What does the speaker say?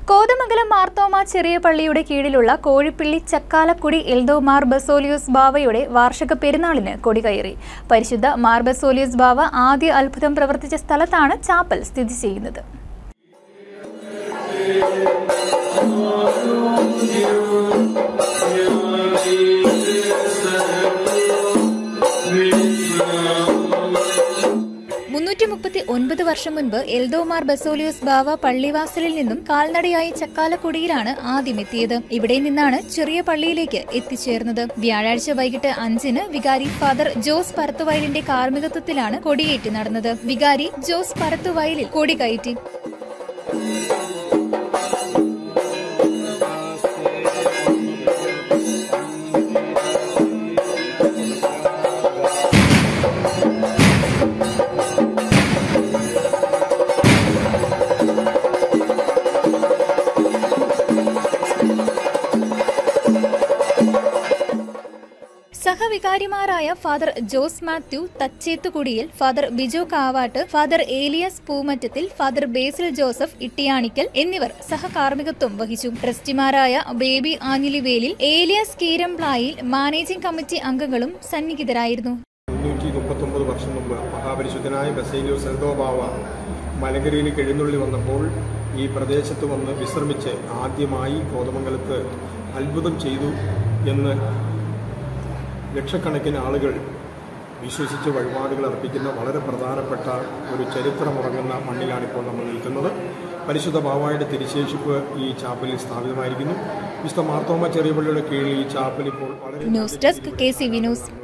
കോതമംഗലം മാർത്തോമ ചെറിയ പള്ളിയുടെ കീഴിലുള്ള കോഴിപ്പിള്ളി ചക്കാലക്കുടി എൽദോ മാർ ബസോലിയോസ് ബാവയുടെ വാർഷിക പെരുന്നാളിന് കൊടികയറി പരിശുദ്ധ മാർ ബസോലിയോസ് ബാവ ആദ്യ അത്ഭുതം പ്രവർത്തിച്ച സ്ഥലത്താണ് ചാപ്പൽ സ്ഥിതി ചെയ്യുന്നത് മുന്നൂറ്റി മുപ്പത്തി ഒൻപത് വർഷം മുൻപ് എൽദോമാർ ബസോലിയോസ് ബാവ പള്ളിവാസലിൽ നിന്നും കാൽനടയായി ചക്കാലക്കുടിയിലാണ് ആദ്യം എത്തിയത് ഇവിടെ നിന്നാണ് ചെറിയ പള്ളിയിലേക്ക് എത്തിച്ചേർന്നത് വ്യാഴാഴ്ച വൈകിട്ട് അഞ്ചിന് വികാരി ഫാദർ ജോസ് പരത്തുവയലിന്റെ കാർമ്മികത്വത്തിലാണ് കൊടിയേറ്റ് നടന്നത് വികാരി ജോസ് പരത്തുവയലിൽ കൊടി കയറ്റി സഹവികാരിമാരായ father Jose Mathew Thachethukudiyil father Bijo Kavattu father Elias Poomattathil father Basil Joseph Ittiyanikkal എന്നിവർ സഹകാർമ്മികത്വം വഹിച്ചു ട്രസ്റ്റിമാരായ ബേബി ആഞ്ഞിലിവേലിൽ ഏലിയസ് കീരംപ്ലായിൽ മാനേജിംഗ് കമ്മിറ്റി അംഗങ്ങളും സന്നിഹിതരായിരുന്നു മുന്നൂറ്റി മുപ്പത്തൊമ്പത് വർഷം മുമ്പ് മഹാപരിശുദ്ധനായ ബസേലിയോ സെൽദോബാവ മലങ്കരയിലേക്ക് എഴുന്നള്ളി വന്നപ്പോൾ ഈ പ്രദേശത്ത് വന്ന് വിശ്രമിച്ച് ആദ്യമായി കോതമംഗലത്ത് അത്ഭുതം ചെയ്തു എന്ന് ലക്ഷക്കണക്കിന് ആളുകൾ വിശ്വസിച്ച് വഴിപാടുകൾ അർപ്പിക്കുന്ന വളരെ പ്രധാനപ്പെട്ട ഒരു ചരിത്രമുറങ്ങുന്ന മണ്ണിലാണിപ്പോൾ നമ്മൾ നിൽക്കുന്നത് പരിശുദ്ധ ബാവായുടെ തിരിശേഷിപ്പ് ഈ ചാപ്പലിൽ സ്ഥാപിതമായിരിക്കുന്നു വിശുദ്ധ മാർത്തോമ ചെറിയ പള്ളിയുടെ കീഴിൽ ഈ ചാപ്പൽ ഇപ്പോൾ വളരെ news desk K C V news